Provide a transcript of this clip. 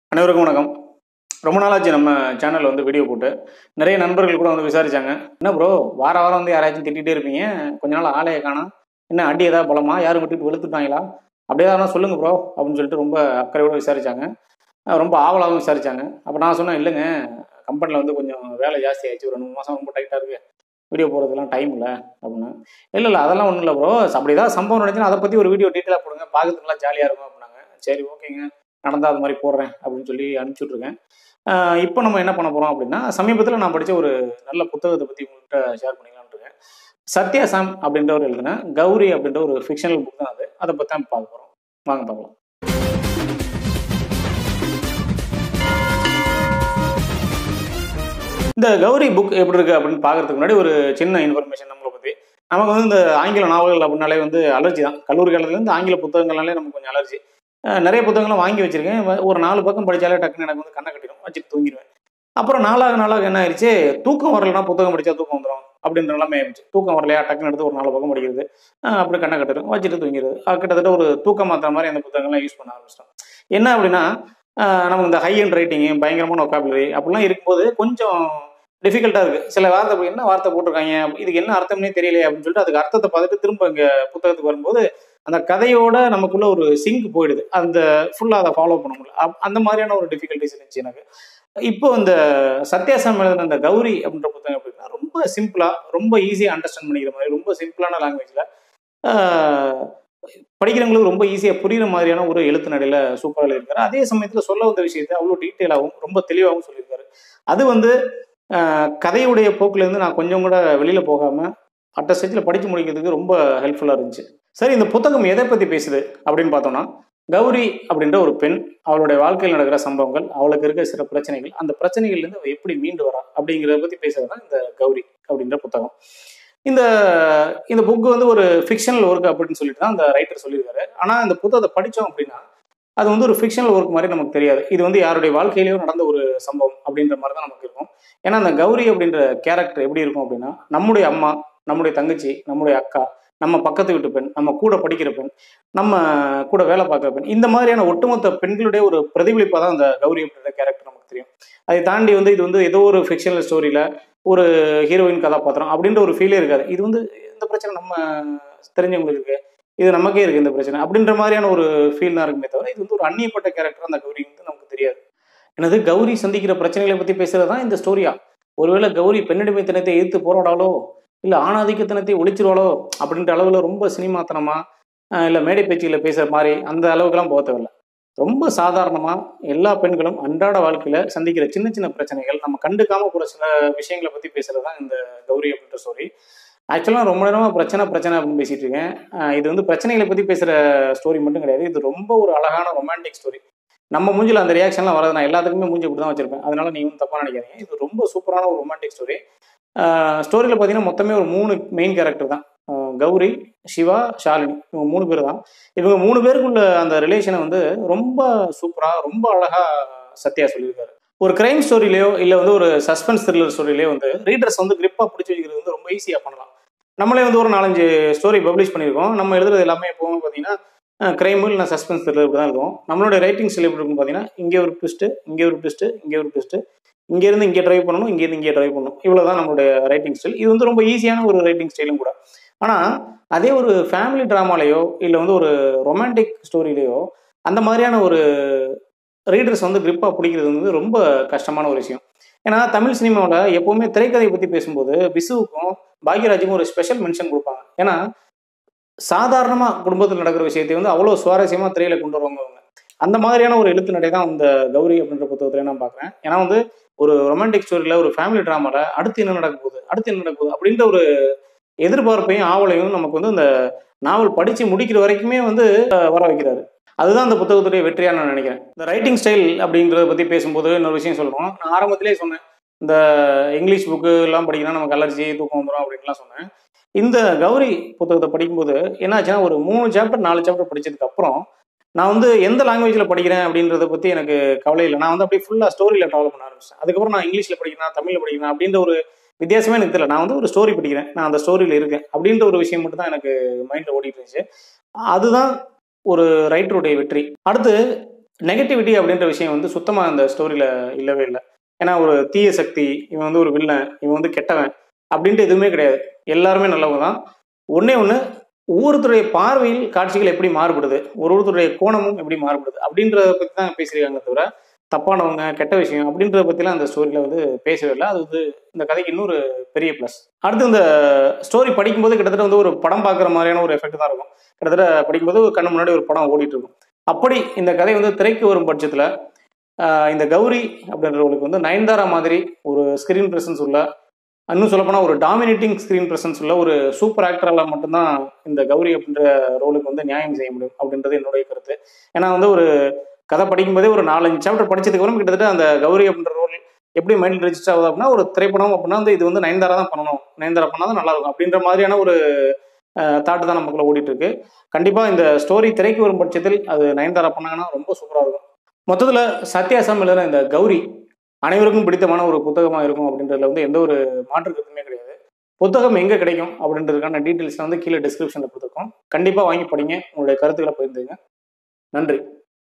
அனைவருக்கும் வணக்கம் ரொம்ப நாளாச்சு நம்ம சேனலில் வந்து வீடியோ போட்டு நிறைய நண்பர்கள் கூட வந்து விசாரிச்சாங்க என்ன ப்ரோ வார வாரம் வந்து யாராச்சும் திட்டிகிட்டே இருப்பீங்க கொஞ்ச நாள் ஆளைய காணோம் என்ன அடி ஏதாவது பலமா யாரும் விட்டுட்டு வெளுத்துட்டாங்களா அப்படியே தான் சொல்லுங்க ப்ரோ அப்படின்னு சொல்லிட்டு ரொம்ப அக்கறையோட விசாரிச்சாங்க அஹ் ரொம்ப ஆவலாகவும் விசாரிச்சாங்க அப்போ நான் சொன்னேன் இல்லைங்க கம்பெனியில் வந்து கொஞ்சம் வேலை ஜாஸ்தி ஆயிடுச்சு ஒரு ரெண்டு மூணு மாதம் ரொம்ப டைட்டாக இருக்கு வீடியோ போகிறதுலாம் டைம் இல்லை அப்படின்னு இல்லை இல்லை அதெல்லாம் ஒன்றும் இல்லை ப்ரோ அப்படி ஏதாவது சம்பவம் நினைச்சுன்னா அதை பற்றி ஒரு வீடியோ டீட்டெயிலாக போடுங்க பார்க்கறதுக்குலாம் ஜாலியாக இருக்கும் அப்படின்னாங்க சரி ஓகேங்க நடந்தால் அது மாதிரி போடுறேன் அப்படின்னு சொல்லி அனுப்பிச்சி விட்ருக்கேன் இப்போ நம்ம என்ன பண்ண போகிறோம் அப்படின்னா சமீபத்தில் நான் படித்த ஒரு நல்ல புத்தகத்தை பற்றி உங்கள்கிட்ட ஷேர் பண்ணிக்கலாம்னு இருக்கேன் சத்யா சாம் அப்படின்றவர் எழுதின கௌரி அப்படின்ற ஒரு ஃபிக்ஷனல் புக் தான் அது அதை பற்றி தான் பார்க்க போகிறோம் வாங்க பார்க்கலாம் இந்த கௌரி புக் எப்படி இருக்கு அப்படின்னு பார்க்கறதுக்கு முன்னாடி ஒரு சின்ன இன்ஃபர்மேஷன் நம்மளை பற்றி நமக்கு வந்து இந்த ஆங்கில நாவல்கள் அப்படின்னாலே வந்து அலர்ஜி தான் கல்லூரி காலத்துலேருந்து ஆங்கில புத்தகங்கள்னாலே நமக்கு கொஞ்சம் அலர்ஜி அஹ் நிறைய புத்தகங்களும் வாங்கி வச்சிருக்கேன் வ- ஒரு நாலு பக்கம் படிச்சாலே டக்குன்னு எனக்கு வந்து கண்ணை கட்டிடும் வச்சுட்டு தூங்கிடுவேன் அப்புறம் நாளாக நாளாக என்ன ஆயிடுச்சு தூக்கம் வரலைன்னா புத்தகம் படிச்சா தூக்கம் வந்துடும் அப்படின்ற எல்லாமே ஆயிடுச்சு தூக்கம் வரலையா டக்குன்னு எடுத்து ஒரு நாலு பக்கம் படிக்கிறது அஹ் அப்படி கண்ணை கட்டிடும் வச்சுட்டு தூங்கிடுது அது கிட்டத்தட்ட ஒரு தூக்கம் மாத்திர மாதிரி அந்த புத்தகங்கள்லாம் யூஸ் பண்ண ஆரம்பிச்சிட்டோம் என்ன அப்படின்னா அஹ் நமக்கு இந்த ஹை அண்ட் ரைட்டிங்கு பயங்கரமான ஒக்காபுலரி அப்படிலாம் இருக்கும்போது கொஞ்சம் டிஃபிகல்ட்டாக இருக்குது சில வார்த்தை இப்ப என்ன வார்த்தை போட்டிருக்காங்க இதுக்கு என்ன அர்த்தம்னே தெரியலையே அப்படின்னு சொல்லிட்டு அதுக்கு அர்த்தத்தை பார்த்துட்டு திரும்ப இங்கே புத்தகத்துக்கு வரும்போது அந்த கதையோட நமக்குள்ள ஒரு சிங்க் போயிடுது அந்த ஃபுல்லாக அதை ஃபாலோ பண்ண முடியல அப்- அந்த மாதிரியான ஒரு டிஃபிகல்ட்டிஸ் இருந்துச்சு எனக்கு இப்போ இந்த சத்யாசம் எழுதின அந்த கௌரி அப்படின்ற புத்தகம் எப்படின்னா ரொம்ப சிம்பிளாக ரொம்ப ஈஸியாக அண்டர்ஸ்டாண்ட் பண்ணிக்கிற மாதிரி ரொம்ப சிம்பிளான லாங்குவேஜில் படிக்கிறவங்களுக்கு ரொம்ப ஈஸியாக புரியுற மாதிரியான ஒரு எழுத்து நடையில் சூப்பராக எழுதியிருக்காரு அதே சமயத்தில் சொல்ல வந்த விஷயத்தை அவ்வளோ டீட்டெயிலாகவும் ரொம்ப தெளிவாகவும் சொல்லியிருக்காரு அது வந்து ஆஹ், கதையுடைய போக்குலேருந்து நான் கொஞ்சம் கூட வெளியில் போகாமல் அட்ட ஸ்டேஜில் படித்து முடிக்கிறதுக்கு ரொம்ப ஹெல்ப்ஃபுல்லாக இருந்துச்சு சரி இந்த புத்தகம் எதை பற்றி பேசுது அப்படின்னு பார்த்தோம்னா கௌரி அப்படின்ற ஒரு பெண் அவளுடைய வாழ்க்கையில் நடக்கிற சம்பவங்கள் அவளுக்கு இருக்க சில பிரச்சனைகள் அந்த பிரச்சனைகள்லேருந்து அவள் எப்படி மீண்டு வரா அப்படிங்கிறத பற்றி பேசுறது தான் இந்த கௌரி அப்படின்ற புத்தகம் இந்த இந்த புக்கு வந்து ஒரு ஃபிக்ஷனல் ஒர்க் அப்படின்னு சொல்லிட்டு தான் அந்த ரைட்டர் சொல்லியிருக்காரு ஆனால் இந்த புத்தகத்தை படித்தோம் அப்படின்னா அது வந்து ஒரு ஃபிக்ஷனல் ஒர்க் மாதிரி நமக்கு தெரியாது இது வந்து யாருடைய வாழ்க்கையிலேயோ நடந்த ஒரு சம்பவம் அப்படின்ற மாதிரி தான் நமக்கு இருக்கும் ஏன்னா அந்த கௌரி அப்படின்ற கேரக்டர் எப்படி இருக்கும் அப்படின்னா நம்முடைய அம்மா நம்முடைய தங்கச்சி நம்முடைய அக்கா நம்ம பக்கத்து வீட்டு பெண் நம்ம கூட படிக்கிற பெண் நம்ம கூட வேலை பார்க்குற பெண் இந்த மாதிரியான ஒட்டுமொத்த பெண்களுடைய ஒரு பிரதிபலிப்பாக தான் அந்த கௌரி அப்படின்ற கேரக்டர் நமக்கு தெரியும் அதை தாண்டி வந்து இது வந்து ஏதோ ஒரு ஃபிக்ஷனல் ஸ்டோரியில் ஒரு ஹீரோயின் கதாபாத்திரம் அப்படின்ற ஒரு ஃபீலே இருக்காது இது வந்து இந்த பிரச்சனை நம்ம தெரிஞ்சவங்களுக்கு இருக்கு இது நமக்கே இருக்கு இந்த பிரச்சனை அப்படின்ற மாதிரியான ஒரு ஃபீல் தான் இருக்குமே தவிர இது வந்து ஒரு அந்நியப்பட்ட கேரக்டர் அந்த கௌரி வந்து நமக்கு தெரியாது எனது கௌரி சந்திக்கிற பிரச்சனைகளை பற்றி பேசுறது தான் இந்த ஸ்டோரியா ஒருவேளை கௌரி பெண்ணடிமைத்தனத்தை எதிர்த்து போராடாலோ இல்லை ஆணாதிக்கத்தனத்தை ஒழிச்சிருவாளோ அப்படின்ற அளவில் ரொம்ப சினிமாத்தனமா ஆஹ் இல்லை மேடை பேச்சுகளில் பேசுகிற மாதிரி அந்த அளவுக்குலாம் போக தேவையில்ல ரொம்ப சாதாரணமாக எல்லா பெண்களும் அன்றாட வாழ்க்கையில் சந்திக்கிற சின்ன சின்ன பிரச்சனைகள் நம்ம கண்டுக்காம போகிற சில விஷயங்களை பற்றி பேசுறது தான் இந்த கௌரி அப்படின்ற ஸ்டோரி ஆக்சுவலாக ரொம்ப நேரமாக பிரச்சனை பிரச்சனை அப்படின்னு பேசிட்டு இருக்கேன் ஆஹ் இது வந்து பிரச்சனைகளை பற்றி பேசுகிற ஸ்டோரி மட்டும் கிடையாது இது ரொம்ப ஒரு அழகான ரொமான்டிக் ஸ்டோரி நம்ம மூஞ்சில அந்த ரியாக்ஷன்லாம் வராது நான் எல்லாத்துக்குமே மூஞ்சி இப்படி தான் வச்சிருப்பேன் அதனால நீ வந்து தப்பாக நினைக்காதீங்க இது ரொம்ப சூப்பரான ஒரு ரொமான்டிக் ஸ்டோரி ஸ்டோரியில் பார்த்தீங்கன்னா மொத்தமே ஒரு மூணு மெயின் கேரக்டர் தான் ஆஹ் கௌரி சிவா ஷாலினி இவங்க மூணு பேர் தான் இவங்க மூணு பேருக்குள்ள அந்த ரிலேஷனை வந்து ரொம்ப சூப்பராக ரொம்ப அழகாக சத்யா சொல்லியிருக்காரு ஒரு கிரைம் ஸ்டோரியிலையோ இல்லை வந்து ஒரு சஸ்பென்ஸ் த்ரில்லர் ஸ்டோரியிலையோ வந்து ரீடர்ஸ் வந்து கிரிப்பாக பிடிச்சி வைக்கிறது வந்து ரொம்ப ஈஸியாக பண்ணலாம் நம்மளே வந்து ஒரு நாலஞ்சு ஸ்டோரி பப்ளிஷ் பண்ணியிருக்கோம் நம்ம எழுதுறது எல்லாமே எப்போவுமே பார்த்தீங்கன்னா கிரைமு இல்லை சஸ்பென்ஸ் த்ரில்லர் இப்படி தான் இருக்கும் நம்மளுடைய ரைட்டிங் ஸ்டைல் எப்படி இருக்கும் பார்த்தீங்கன்னா இங்கே ஒரு ட்விஸ்ட்டு இங்கே ஒரு ட்விஸ்ட்டு இங்கே ஒரு ட்விஸ்ட்டு இங்கேருந்து இங்கே ட்ரை பண்ணணும் இங்கேருந்து இங்கே ட்ரை பண்ணணும் இவ்வளோ தான் நம்மளுடைய ரைட்டிங் ஸ்டைல் இது வந்து ரொம்ப ஈஸியான ஒரு ரைட்டிங் ஸ்டைலும் கூட ஆனால் அதே ஒரு ஃபேமிலி ட்ராமாலேயோ இல்லை வந்து ஒரு ரொமான்டிக் ஸ்டோரியிலையோ அந்த மாதிரியான ஒரு ரீடர்ஸ் வந்து கிரிப்பாக பிடிக்கிறது வந்து ரொம்ப கஷ்டமான ஒரு விஷயம் ஏன்னா தமிழ் சினிமாவில் எப்போவுமே திரைக்கதையை பற்றி பேசும்போது விசுவுக்கும் பாக்யராஜுக்கும் ஒரு ஸ்பெஷல் மென்ஷன் கொடுப்பாங்க ஏன்னா சாதாரணமாக குடும்பத்தில் நடக்கிற விஷயத்தை வந்து அவ்வளோ சுவாரஸ்யமாக திரையில கொண்டு வருவாங்க அவங்க அந்த மாதிரியான ஒரு எழுத்து நடை தான் இந்த கௌரி அப்படின்ற புத்தகத்துல நான் பார்க்குறேன் ஏன்னா வந்து ஒரு ரொமான்டிக் ஸ்டோரியில் ஒரு ஃபேமிலி ட்ராமாவில் அடுத்து என்ன நடக்க போகுது அடுத்து என்ன நடக்க போகுது அப்படின்ற ஒரு எதிர்பார்ப்பையும் ஆவலையும் நமக்கு வந்து அந்த நாவல் படித்து முடிக்கிற வரைக்குமே வந்து அஹ், வர வைக்கிறாரு அதுதான் அந்த புத்தகத்துடைய வெற்றியா நான் நினைக்கிறேன் இந்த ரைட்டிங் ஸ்டைல் அப்படிங்கிறத பற்றி பேசும்போது இன்னொரு விஷயம் சொல்லணும் நான் ஆரம்பத்திலே சொன்னேன் இந்த இங்கிலீஷ் புக்கு எல்லாம் படிக்கணும் நமக்கு அலர்ஜி தூக்கம் வந்துடும் அப்படின்லாம் சொன்னேன் இந்த கௌரி புத்தகத்தை படிக்கும்போது என்னாச்சுன்னா ஒரு மூணு சாப்டர் நாலு சாப்டர் படிச்சதுக்கு அப்புறம் நான் வந்து எந்த லாங்குவேஜில் படிக்கிறேன் அப்படின்றத பற்றி எனக்கு கவலை இல்லை நான் வந்து அப்படியே ஃபுல்லாக ஸ்டோரியில் ட்ராவல் பண்ண ஆரம்பிச்சேன் அதுக்கப்புறம் நான் இங்கிலீஷில் படிக்கிறேன் தமிழில் படிக்கிறேன் அப்படின்ற ஒரு வித்தியாசமே எனக்கு தெரியல நான் வந்து ஒரு ஸ்டோரி படிக்கிறேன் நான் அந்த ஸ்டோரியில் இருக்கேன் அப்படின்ற ஒரு விஷயம் மட்டும் தான் எனக்கு மைண்டில் ஓடிட்டு இருந்துச்சு அதுதான் ஒரு ரைட்டருடைய வெற்றி அடுத்து நெகட்டிவிட்டி அப்படின்ற விஷயம் வந்து சுத்தமாக அந்த ஸ்டோரியில் இல்லவே இல்லை ஏன்னா ஒரு தீய சக்தி இவன் வந்து ஒரு வில்லன் இவன் வந்து கெட்டவன் அப்படின்ட்டு எதுவுமே கிடையாது எல்லாருமே நல்லவங்க தான் ஒன்றே ஒன்று ஒவ்வொருத்தருடைய பார்வையில் காட்சிகள் எப்படி மாறுபடுது ஒரு ஒருத்தருடைய கோணமும் எப்படி மாறுபடுது அப்படின்றத பற்றி தான் பேசியிருக்காங்க தவிர தப்பானவங்க கெட்ட விஷயம் அப்படின்றத பற்றிலாம் அந்த ஸ்டோரியில் வந்து பேசவே இல்லை அது வந்து இந்த கதைக்கு இன்னொரு பெரிய ப்ளஸ் அடுத்து இந்த ஸ்டோரி படிக்கும்போது கிட்டத்தட்ட வந்து ஒரு படம் பார்க்குற மாதிரியான ஒரு எஃபெக்ட் தான் இருக்கும் கிட்டத்தட்ட படிக்கும்போது கண்ணு முன்னாடி ஒரு படம் ஓடிட்டு இருக்கும் அப்படி இந்த கதை வந்து திரைக்கு வரும் பட்சத்தில் இந்த கௌரி அப்படின்றவங்களுக்கு வந்து நயன்தாரா மாதிரி ஒரு ஸ்க்ரீன் ப்ரெசன்ஸ் உள்ள இன்னும் சொல்லப்போனால் ஒரு டாமினேட்டிங் ஸ்க்ரீன் ப்ரெசன்ஸ் உள்ள ஒரு சூப்பர் ஆக்டரால் மட்டும்தான் இந்த கௌரி அப்படின்ற ரோலுக்கு வந்து நியாயம் செய்ய முடியும் அப்படின்றது என்னுடைய கருத்து ஏன்னா வந்து ஒரு கதை படிக்கும்போதே ஒரு நாலஞ்சு சாப்டர் படிச்சதுக்கு அப்புறம் கிட்டத்தட்ட அந்த கௌரி அப்படின்ற ரோல் எப்படி மைண்ட் ரெஜிஸ்டர் ஆகுது அப்படின்னா ஒரு திரைப்படம் அப்படின்னா வந்து இது வந்து நயன்தாரா தான் பண்ணணும் நயன்தாரா பண்ணால் தான் நல்லா இருக்கும் அப்படின்ற மாதிரியான ஒரு தாட்டு தான் நமக்குள்ள ஓடிட்டு இருக்கு கண்டிப்பாக இந்த ஸ்டோரி திரைக்கு வரும் பட்சத்தில் அது நயன்தாரா பண்ணாங்கன்னா ரொம்ப சூப்பராக இருக்கும் மொத்தத்தில் சத்யாசம் எழுதுன இந்த கௌரி அனைவருக்கும் பிடித்தமான ஒரு புத்தகமாக இருக்கும் அப்படின்றதுல வந்து எந்த ஒரு மாற்று கருத்துமே கிடையாது புத்தகம் எங்கே கிடைக்கும் அப்படின்றதுக்கான டீட்டெயில்ஸ் வந்து கீழே டிஸ்கிரிப்ஷனில் கொடுத்துருக்கோம் கண்டிப்பாக வாங்கி படிங்க உங்களுடைய கருத்துக்களை பகிர்ந்துங்க நன்றி